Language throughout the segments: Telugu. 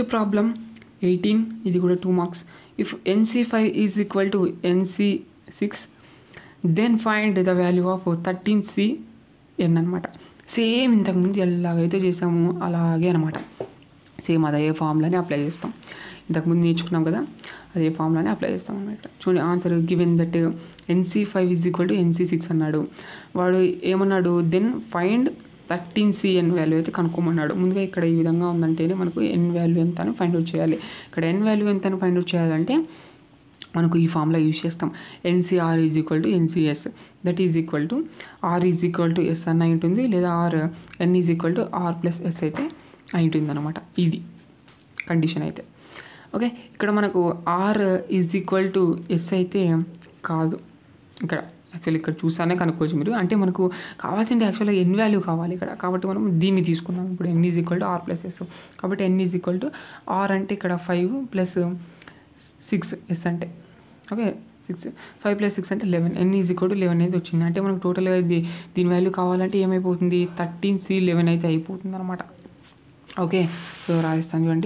ప్రాబ్లం ఎయిటీన్ ఇది కూడా two marks if NC five is equal to NC six then find the value of thirteen C N అనమాట సేమ్ ఇంతకుముందు ఎలాగైతే చేసామో అలాగే అనమాట సేమ్ అదే ఫామ్లోనే అప్లై చేస్తాం ఇంతకుముందు నేర్చుకున్నాం కదా అదే ఫామ్లోనే అప్లై చేస్తాం అనమాట చూడండి answer given that NC five is equal to NC six అన్నాడు వాడు ఏమన్నాడు then find thirteen C N value అయితే కనుక్కోమన్నాడు ముందుగా ఇక్కడ ఈ విధంగా ఉందంటేనే మనకు ఎన్ వాల్యూ ఎంత అని ఫైండ్ అవుట్ చేయాలి ఇక్కడ ఎన్ వాల్యూ ఎంత అని ఫైండ్ అవుట్ చేయాలంటే మనకు ఈ ఫార్ములా యూజ్ చేస్తాం N C R is equal to N C S that is equal to R is equal to S అన్న అయి ఉంటుంది లేదా or N is equal to R plus S అయితే అయి ఉంటుంది అనమాట ఇది కండిషన్ అయితే ఓకే ఇక్కడ మనకు R is equal to S అయితే కాదు ఇక్కడ యాక్చువల్లీ ఇక్కడ చూసానే కనుక్కోవచ్చు మీరు అంటే మనకు కావాల్సింది యాక్చువల్గా ఎన్ వాల్యూ కావాలి ఇక్కడ కాబట్టి మనం దీన్ని తీసుకున్నాం ఇప్పుడు N is equal to R plus S కాబట్టి N is equal to R అంటే ఇక్కడ ఫైవ్ ప్లస్ సిక్స్ ఎస్ అంటే okay six five plus six అంటే eleven N is equal to eleven అయితే వచ్చింది అంటే మనకు టోటల్గా ఇది దీని వాల్యూ కావాలంటే ఏమైపోతుంది థర్టీన్ సి లెవెన్ అయితే అయిపోతుంది అనమాట ఓకే సో రాజస్థాన్ చూడండి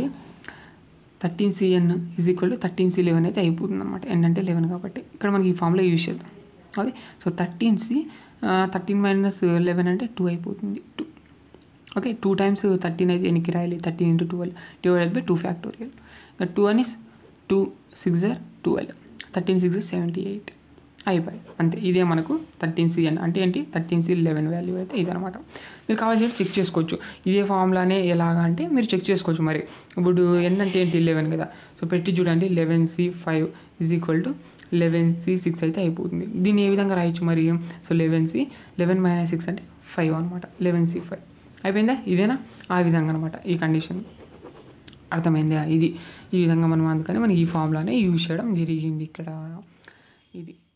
thirteen C N is equal to thirteen C eleven అయితే అయిపోతుంది అనమాట ఎన్ అంటే లెవెన్ కాబట్టి ఇక్కడ మనకి ఈ ఫామ్లో యూజ్ చేద్దాం okay so thirteen C thirteen minus eleven అంటే టూ అయిపోతుంది two okay two times thirteen అయితే ఎన్నికి రాయాలి thirteen into twelve divided by two factorial ఇంకా టూ అని two six are twelve thirteen six seventy eight అయిపోయి అంతే ఇదే మనకు థర్టీన్ సి అని అంటే ఏంటి థర్టీన్ సి లెవెన్ వాల్యూ అయితే ఇదనమాట మీరు కావాల్సి చెక్ చేసుకోవచ్చు ఇదే ఫామ్లానే ఎలాగా అంటే మీరు చెక్ చేసుకోవచ్చు మరి ఇప్పుడు ఎన్ అంటే ఏంటి లెవెన్ కదా సో పెట్టి చూడండి eleven C five is equal to eleven C six అయితే అయిపోతుంది దీన్ని ఏ విధంగా రాయొచ్చు మరి so eleven C eleven minus six అంటే ఫైవ్ అనమాట లెవెన్ సి ఫైవ్ అయిపోయిందా ఇదేనా ఆ విధంగా అనమాట ఈ కండిషన్ అర్థమైందా ఇది ఈ విధంగా మనం అందుకని మనం ఈ ఫామ్లానే యూజ్ చేయడం జరిగింది ఇక్కడ ఇది